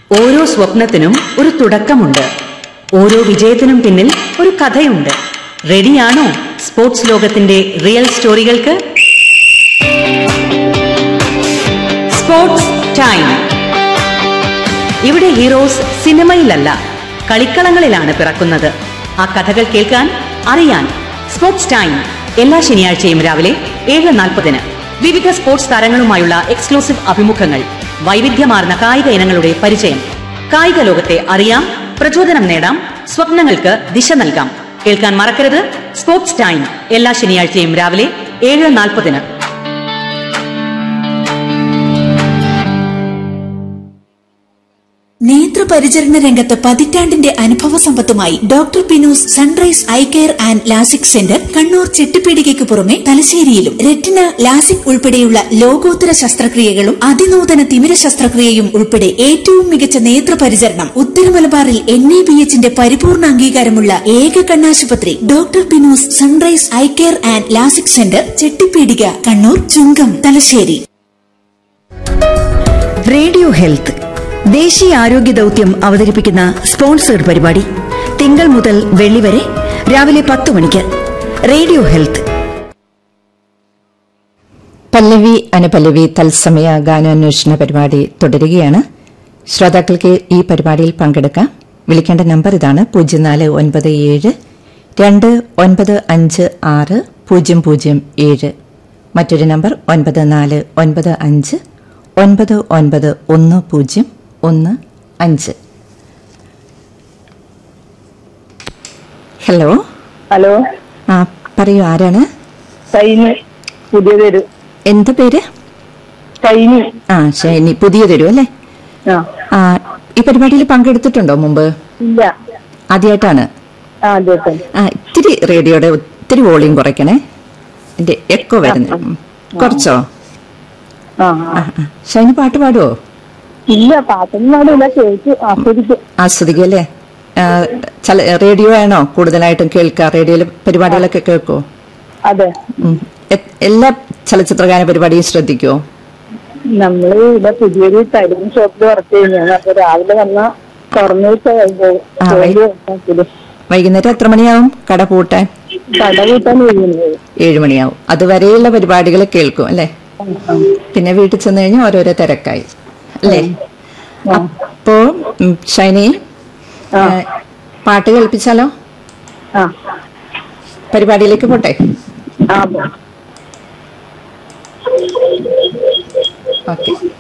ഓരോ സ്വപ്നത്തിനും ഒരു തുടക്കമുണ്ട് ഓരോ വിജയത്തിനും പിന്നിൽ ഒരു കഥയുണ്ട് റെഡിയാണോ സ്പോർട്സ് ലോകത്തിന്റെ റിയൽ സ്റ്റോറികൾക്ക് സ്പോർട്സ് ടൈം ഇവിടെ ഹീറോസ് സിനിമയിലല്ല കളിക്കളങ്ങളിലാണ് പിറക്കുന്നത് ആ കഥകൾ കേൾക്കാൻ അറിയാൻ സ്പോർട്സ് ടൈം എല്ലാ ശനിയാഴ്ചയും രാവിലെ ഏഴ് നാൽപ്പതിന് വിവിധ സ്പോർട്സ് താരങ്ങളുമായുള്ള എക്സ്ക്ലൂസീവ് അഭിമുഖങ്ങൾ വൈവിധ്യമാർന്ന കായിക ഇനങ്ങളുടെ പരിചയം കായിക ലോകത്തെ അറിയാം പ്രചോദനം നേടാം സ്വപ്നങ്ങൾക്ക് ദിശ നൽകാം കേൾക്കാൻ മറക്കരുത് സ്പോർട്സ് ടൈം എല്ലാ ശനിയാഴ്ചയും രാവിലെ ഏഴ് നാൽപ്പതിന് നേത്രപരിചരണ രംഗത്ത് പതിറ്റാണ്ടിന്റെ അനുഭവ സമ്പത്തുമായി doctor Pinu's sunrise eye care and lasik centre Kannur ചെട്ടിപ്പീടികയ്ക്ക് പുറമെ തലശ്ശേരിയിലും റെറ്റിന ലാസിക് ഉൾപ്പെടെയുള്ള ലോകോത്തര ശസ്ത്രക്രിയകളും അതിനൂതന തിമിര ശസ്ത്രക്രിയയും ഉൾപ്പെടെ ഏറ്റവും മികച്ച നേത്രപരിചരണം ഉത്തരമലബാറിൽ എൻ എ ബി എച്ചിന്റെ പരിപൂർണ അംഗീകാരമുള്ള ഏക കണ്ണാശുപത്രി doctor Pinu's sunrise eye care and lasik centre Chettipeedika Kannur Chungam Thalassery radio health ദേശീയ ആരോഗ്യ ദൗത്യം അവതരിപ്പിക്കുന്ന സ്പോൺസേഡ് പരിപാടി തിങ്കൾ മുതൽ വെള്ളി വരെ രാവിലെ പത്ത് മണിക്ക് റേഡിയോ ഹെൽത്ത് പല്ലവി അനുപല്ലവി തത്സമയ ഗാനാന്വേഷണ പരിപാടി തുടരുകയാണ് ശ്രോതാക്കൾക്ക് ഈ പരിപാടിയിൽ പങ്കെടുക്കാം വിളിക്കേണ്ട നമ്പർ ഇതാണ് പൂജ്യം നാല് ഒൻപത് ഏഴ് രണ്ട് ഒൻപത് അഞ്ച് ആറ് പൂജ്യം പൂജ്യം ഏഴ് മറ്റൊരു നമ്പർ ഒൻപത് നാല് ഒൻപത് അഞ്ച് ഒൻപത് ഒൻപത് ഒന്ന് പൂജ്യം ഒന്ന് അഞ്ച് ഹലോ ഹലോ ആ പറയൂ ആരാണ് സൈന് പുതിയ തരു എന്താ പേര് സൈന് ആ ശനി പുതിയ തരൂ അല്ലേ ആ ആ ഈ പരിപാടിയിൽ പങ്കെടുത്തിട്ടുണ്ടോ മുമ്പ് ഇല്ല ആദ്യമായിട്ടാണ് ആ അതെ അതെ ആ ഇത്തിരി റേഡിയോയുടെ ഒത്തിരി വോളിയം കുറയ്ക്കണേ എന്റെ എക്കോ വരുന്നു ഉം. കുറച്ചോ ആ ആ ആ. ഷൈനി പാട്ട് പാടുവോ ഇല്ല പാട്ടൊന്നും പാടില്ല കേട്ടു ആസ്വദിക്കും ആസ്വദിക്കും അല്ലേ ആ, ചല റേഡിയോ ആണോ കൂടുതലായിട്ടും കേൾക്കുക റേഡിയോയിലെ പരിപാടികളൊക്കെ കേൾക്കുമോ അതെ ഉം. എ- എല്ലാ ചലച്ചിത്രഗാന പരിപാടിയും ശ്രദ്ധിക്കുമോ നമ്മള് ഇവിടെ പുതിയൊരു തരുൺ ഷോപ്പിൽ വർക്ക് ചെയ്യുന്നതാണ് അപ്പൊ രാവിലെ വന്ന തുറന്നു ആ, വൈ- വൈകുന്നേരം എത്ര മണിയാവും കട പൂട്ടാൻ കട കൂട്ടാൻ കഴിയുന്നത് ഏഴ് മണിയാവും അതുവരെയുള്ള പരിപാടികൾ കേൾക്കും അല്ലേ പിന്നെ വീട്ടിൽ ചെന്ന് കഴിഞ്ഞാൽ ഓരോരോ തിരക്കായി അല്ലേ അപ്പോ ഉം, ഷൈനി ആ. ഏ, പാട്ട് കേൾപ്പിച്ചാലോ ആ പരിപാടിയിലേക്ക് പോട്ടെ ആ അതെ ഓക്കെ